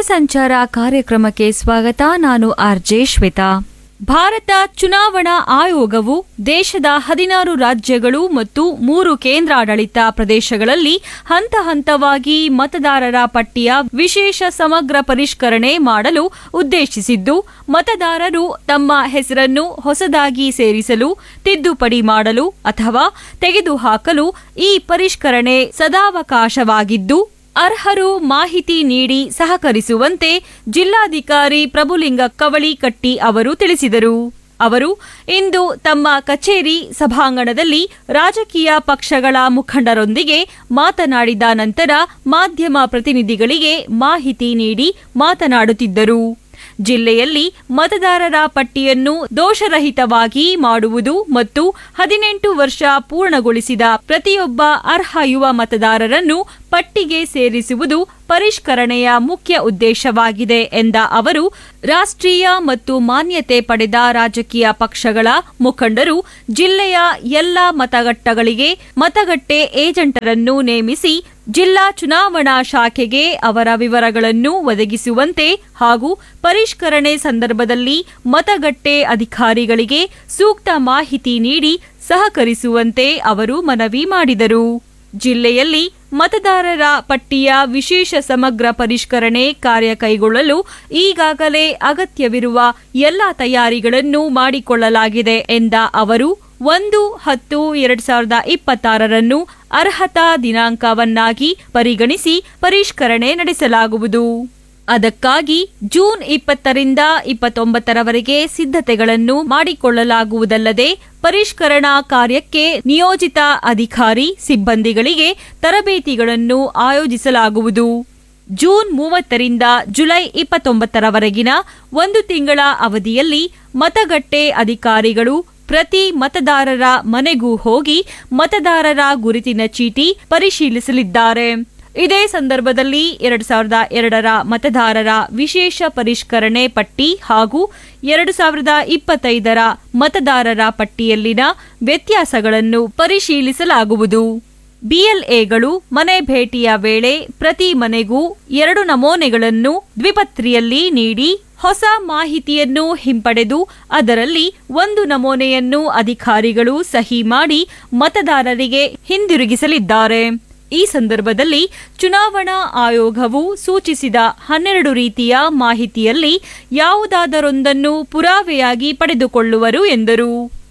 ಸಂಚಾರ ಕಾರ್ಯಕ್ರಮಕ್ಕೆ ಸ್ವಾಗತ ನಾನು ಆರ್ಜೆ ಶ್ವೇತಾ ಭಾರತ ಚುನಾವಣಾ ಆಯೋಗವು ದೇಶದ ಹದಿನಾರು ರಾಜ್ಯಗಳು ಮತ್ತು ಮೂರು ಕೇಂದ್ರಾಡಳಿತ ಪ್ರದೇಶಗಳಲ್ಲಿ ಹಂತ ಹಂತವಾಗಿ ಮತದಾರರ ಪಟ್ಟಿಯ ವಿಶೇಷ ಸಮಗ್ರ ಪರಿಷ್ಕರಣೆ ಮಾಡಲು ಉದ್ದೇಶಿಸಿದ್ದು ಮತದಾರರು ತಮ್ಮ ಹೆಸರನ್ನು ಹೊಸದಾಗಿ ಸೇರಿಸಲು ತಿದ್ದುಪಡಿ ಮಾಡಲು ಅಥವಾ ತೆಗೆದುಹಾಕಲು ಈ ಪರಿಷ್ಕರಣೆ ಸದಾವಕಾಶವಾಗಿದ್ದು ಅರ್ಹರು ಮಾಹಿತಿ ನೀಡಿ ಸಹಕರಿಸುವಂತೆ ಜಿಲ್ಲಾಧಿಕಾರಿ ಪ್ರಭುಲಿಂಗ ಕವಳಿಕಟ್ಟಿ ಅವರು ತಿಳಿಸಿದರು ಅವರು ಇಂದು ತಮ್ಮ ಕಚೇರಿ ಸಭಾಂಗಣದಲ್ಲಿ ರಾಜಕೀಯ ಪಕ್ಷಗಳ ಮುಖಂಡರೊಂದಿಗೆ ಮಾತನಾಡಿದ ನಂತರ ಮಾಧ್ಯಮ ಪ್ರತಿನಿಧಿಗಳಿಗೆ ಮಾಹಿತಿ ನೀಡಿ ಮಾತನಾಡುತ್ತಿದ್ದರು ಜಿಲ್ಲೆಯಲ್ಲಿ ಮತದಾರರ ಪಟ್ಟಿಯನ್ನು ದೋಷರಹಿತವಾಗಿ ಮಾಡುವುದು ಮತ್ತು ಹದಿನೆಂಟು ವರ್ಷ ಪೂರ್ಣಗೊಳಿಸಿದ ಪ್ರತಿಯೊಬ್ಬ ಅರ್ಹ ಯುವ ಮತದಾರರನ್ನು ಪಟ್ಟಿಗೆ ಸೇರಿಸುವುದು ಪರಿಷ್ಕರಣೆಯ ಮುಖ್ಯ ಉದ್ದೇಶವಾಗಿದೆ ಎಂದ ಅವರು ರಾಷ್ಟ್ರೀಯ ಮತ್ತು ಮಾನ್ಯತೆ ಪಡೆದ ರಾಜಕೀಯ ಪಕ್ಷಗಳ ಮುಖಂಡರು ಜಿಲ್ಲೆಯ ಎಲ್ಲ ಮತಗಟ್ಟಗಳಿಗೆ ಮತಗಟ್ಟೆ ಏಜೆಂಟರನ್ನು ನೇಮಿಸಿ ಜಿಲ್ಲಾ ಚುನಾವಣಾ ಶಾಖೆಗೆ ಅವರ ವಿವರಗಳನ್ನು ಒದಗಿಸುವಂತೆ ಹಾಗೂ ಪರಿಷ್ಕರಣೆ ಸಂದರ್ಭದಲ್ಲಿ ಮತಗಟ್ಟೆ ಅಧಿಕಾರಿಗಳಿಗೆ ಸೂಕ್ತ ಮಾಹಿತಿ ನೀಡಿ ಸಹಕರಿಸುವಂತೆ ಅವರು ಮನವಿ ಮಾಡಿದರು ಜಿಲ್ಲೆಯಲ್ಲಿ ಮತದಾರರ ಪಟ್ಟಿಯ ವಿಶೇಷ ಸಮಗ್ರ ಪರಿಷ್ಕರಣೆ ಕಾರ್ಯ ಕೈಗೊಳ್ಳಲು ಈಗಾಗಲೇ ಅಗತ್ಯವಿರುವ ಎಲ್ಲ ತಯಾರಿಗಳನ್ನು ಮಾಡಿಕೊಳ್ಳಲಾಗಿದೆ ಎಂದ ಅವರು ಒಂದು ಹತ್ತು ಎರಡ್ ಸಾವಿರದ ಇಪ್ಪತ್ತಾರರನ್ನು ಅರ್ಹತಾ ದಿನಾಂಕವನ್ನಾಗಿ ಪರಿಗಣಿಸಿ ಪರಿಷ್ಕರಣೆ ನಡೆಸಲಾಗುವುದು ಅದಕ್ಕಾಗಿ ಜೂನ್ ಇಪ್ಪತ್ತರಿಂದ ಇಪ್ಪತ್ತೊಂಬತ್ತರವರೆಗೆ ಸಿದ್ಧತೆಗಳನ್ನು ಮಾಡಿಕೊಳ್ಳಲಾಗುವುದಲ್ಲದೆ ಪರಿಷ್ಕರಣಾ ಕಾರ್ಯಕ್ಕೆ ನಿಯೋಜಿತ ಅಧಿಕಾರಿ ಸಿಬ್ಬಂದಿಗಳಿಗೆ ತರಬೇತಿಗಳನ್ನು ಆಯೋಜಿಸಲಾಗುವುದು ಜೂನ್ ಮೂವತ್ತರಿಂದ ಜುಲೈ ಇಪ್ಪತ್ತೊಂಬತ್ತರವರೆಗಿನ ಒಂದು ತಿಂಗಳ ಅವಧಿಯಲ್ಲಿ ಮತಗಟ್ಟೆ ಅಧಿಕಾರಿಗಳು ಪ್ರತಿ ಮತದಾರರ ಮನೆಗೂ ಹೋಗಿ ಮತದಾರರ ಗುರುತಿನ ಚೀಟಿ ಪರಿಶೀಲಿಸಲಿದ್ದಾರೆ ಇದೇ ಸಂದರ್ಭದಲ್ಲಿ ಎರಡ್ ಸಾವಿರದ ಎರಡರ ಮತದಾರರ ವಿಶೇಷ ಪರಿಷ್ಕರಣೆ ಪಟ್ಟಿ ಹಾಗೂ ಎರಡು ಸಾವಿರದ ಇಪ್ಪತ್ತೈದರ ಮತದಾರರ ಪಟ್ಟಿಯಲ್ಲಿನ ವ್ಯತ್ಯಾಸಗಳನ್ನು ಪರಿಶೀಲಿಸಲಾಗುವುದು ಬಿಎಲ್ಎಗಳು ಮನೆ ಭೇಟಿಯ ವೇಳೆ ಪ್ರತಿ ಮನೆಗೂ ಎರಡು ನಮೂನೆಗಳನ್ನು ದ್ವಿಪತ್ರಿಯಲ್ಲಿ ನೀಡಿ ಹೊಸ ಮಾಹಿತಿಯನ್ನು ಹಿಂಪಡೆದು ಅದರಲ್ಲಿ ಒಂದು ನಮೂನೆಯನ್ನು ಅಧಿಕಾರಿಗಳು ಸಹಿ ಮಾಡಿ ಮತದಾರರಿಗೆ ಹಿಂದಿರುಗಿಸಲಿದ್ದಾರೆ ಈ ಸಂದರ್ಭದಲ್ಲಿ ಚುನಾವಣಾ ಆಯೋಗವು ಸೂಚಿಸಿದ ಹನ್ನೆರಡು ರೀತಿಯ ಮಾಹಿತಿಯಲ್ಲಿ ಯಾವುದಾದರೊಂದನ್ನು ಪುರಾವೆಯಾಗಿ ಪಡೆದುಕೊಳ್ಳುವರು ಎಂದರು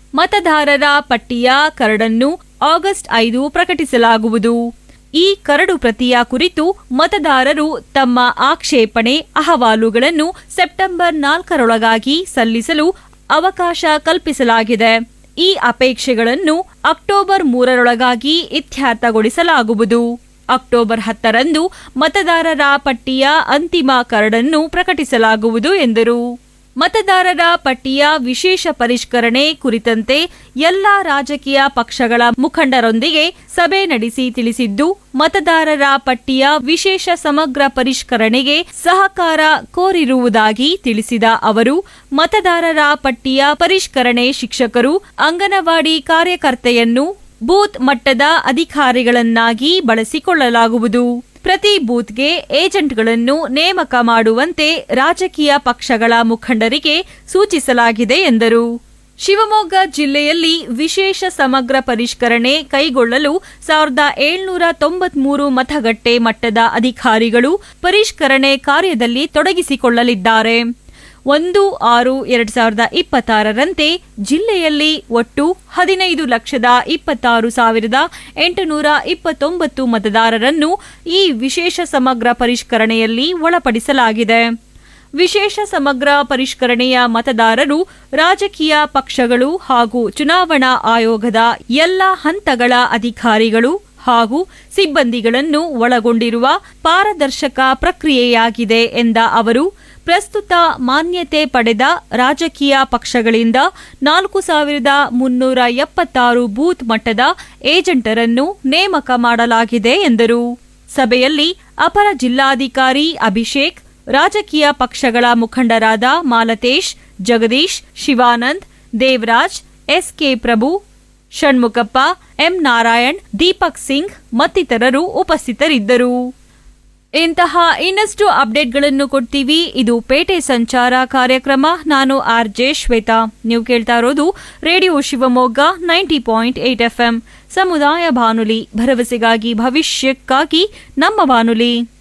ಮತದಾರರ ಪಟ್ಟಿಯ ಕರಡನ್ನು ಆಗಸ್ಟ್ ಐದು ಪ್ರಕಟಿಸಲಾಗುವುದು ಈ ಕರಡು ಪ್ರತಿಯ ಕುರಿತು ಮತದಾರರು ತಮ್ಮ ಆಕ್ಷೇಪಣೆ ಅಹವಾಲುಗಳನ್ನು ಸೆಪ್ಟೆಂಬರ್ ನಾಲ್ಕರೊಳಗಾಗಿ ಸಲ್ಲಿಸಲು ಅವಕಾಶ ಕಲ್ಪಿಸಲಾಗಿದೆ ಈ ಅಪೇಕ್ಷೆಗಳನ್ನು ಅಕ್ಟೋಬರ್ ಮೂರರೊಳಗಾಗಿ ಇತ್ಯರ್ಥಗೊಳಿಸಲಾಗುವುದು ಅಕ್ಟೋಬರ್ ಹತ್ತರಂದು ಮತದಾರರ ಪಟ್ಟಿಯ ಅಂತಿಮ ಕರಡನ್ನು ಪ್ರಕಟಿಸಲಾಗುವುದು ಎಂದರು ಮತದಾರರ ಪಟ್ಟಿಯ ವಿಶೇಷ ಪರಿಷ್ಕರಣೆ ಕುರಿತಂತೆ ಎಲ್ಲಾ ರಾಜಕೀಯ ಪಕ್ಷಗಳ ಮುಖಂಡರೊಂದಿಗೆ ಸಭೆ ನಡೆಸಿ ತಿಳಿಸಿದ್ದು ಮತದಾರರ ಪಟ್ಟಿಯ ವಿಶೇಷ ಸಮಗ್ರ ಪರಿಷ್ಕರಣೆಗೆ ಸಹಕಾರ ಕೋರಿರುವುದಾಗಿ ತಿಳಿಸಿದ ಅವರು ಮತದಾರರ ಪಟ್ಟಿಯ ಪರಿಷ್ಕರಣೆ ಶಿಕ್ಷಕರು ಅಂಗನವಾಡಿ ಕಾರ್ಯಕರ್ತೆಯನ್ನು ಬೂತ್ ಮಟ್ಟದ ಅಧಿಕಾರಿಗಳನ್ನಾಗಿ ಬಳಸಿಕೊಳ್ಳಲಾಗುವುದು ಪ್ರತಿ ಬೂತ್ಗೆ ಏಜೆಂಟ್ಗಳನ್ನು ನೇಮಕ ಮಾಡುವಂತೆ ರಾಜಕೀಯ ಪಕ್ಷಗಳ ಮುಖಂಡರಿಗೆ ಸೂಚಿಸಲಾಗಿದೆ ಎಂದರು ಶಿವಮೊಗ್ಗ ಜಿಲ್ಲೆಯಲ್ಲಿ ವಿಶೇಷ ಸಮಗ್ರ ಪರಿಷ್ಕರಣೆ ಕೈಗೊಳ್ಳಲು ಸಾವಿರದ ಏಳ್ನೂರ ತೊಂಬತ್ಮೂರು ಮತಗಟ್ಟೆ ಮಟ್ಟದ ಅಧಿಕಾರಿಗಳು ಪರಿಷ್ಕರಣೆ ಕಾರ್ಯದಲ್ಲಿ ತೊಡಗಿಸಿಕೊಳ್ಳಲಿದ್ದಾರೆ ಒಂದು ಆರು ಎರಡ್ ಸಾವಿರದ ಇಪ್ಪತ್ತಾರರಂತೆ ಜಿಲ್ಲೆಯಲ್ಲಿ ಒಟ್ಟು ಹದಿನೈದು ಲಕ್ಷದ ಇಪ್ಪತ್ತಾರು ಸಾವಿರದ ಎಂಟುನೂರ ಇಪ್ಪತ್ತೊಂಬತ್ತು ಮತದಾರರನ್ನು ಈ ವಿಶೇಷ ಸಮಗ್ರ ಪರಿಷ್ಕರಣೆಯಲ್ಲಿ ಒಳಪಡಿಸಲಾಗಿದೆ ವಿಶೇಷ ಸಮಗ್ರ ಪರಿಷ್ಕರಣೆಯ ಮತದಾರರು ರಾಜಕೀಯ ಪಕ್ಷಗಳು ಹಾಗೂ ಚುನಾವಣಾ ಆಯೋಗದ ಎಲ್ಲ ಹಂತಗಳ ಅಧಿಕಾರಿಗಳು ಹಾಗೂ ಸಿಬ್ಬಂದಿಗಳನ್ನು ಒಳಗೊಂಡಿರುವ ಪಾರದರ್ಶಕ ಪ್ರಕ್ರಿಯೆಯಾಗಿದೆ ಎಂದ ಅವರು ಪ್ರಸ್ತುತ ಮಾನ್ಯತೆ ಪಡೆದ ರಾಜಕೀಯ ಪಕ್ಷಗಳಿಂದ ನಾಲ್ಕು ಸಾವಿರದ ಮುನ್ನೂರ ಎಪ್ಪತ್ತಾರು ಬೂತ್ ಮಟ್ಟದ ಏಜೆಂಟರನ್ನು ನೇಮಕ ಮಾಡಲಾಗಿದೆ ಎಂದರು ಸಭೆಯಲ್ಲಿ ಅಪರ ಜಿಲ್ಲಾಧಿಕಾರಿ ಅಭಿಷೇಕ್ ರಾಜಕೀಯ ಪಕ್ಷಗಳ ಮುಖಂಡರಾದ ಮಾಲತೇಶ್ ಜಗದೀಶ್ ಶಿವಾನಂದ್ ದೇವರಾಜ್ ಎಸ್ಕೆ ಪ್ರಭು ಷಣ್ಮುಖಪ್ಪ ಎಂ ನಾರಾಯಣ್ ದೀಪಕ್ ಸಿಂಗ್ ಮತ್ತಿತರರು ಉಪಸ್ಥಿತರಿದ್ದರು ಇಂತಹ ಇನ್ನಷ್ಟು ಅಪ್ಡೇಟ್ಗಳನ್ನು ಕೊಡ್ತೀವಿ ಇದು ಪೇಟೆ ಸಂಚಾರ ಕಾರ್ಯಕ್ರಮ ನಾನು ಆರ್ ಜೆ ಶ್ವೇತಾ ನೀವು ಕೇಳ್ತಾ ಇರೋದು radio Shivamogga ninety point eight F ಸಮುದಾಯ ಬಾನುಲಿ ಭರವಸೆಗಾಗಿ ಭವಿಷ್ಯಕ್ಕಾಗಿ ನಮ್ಮ ಬಾನುಲಿ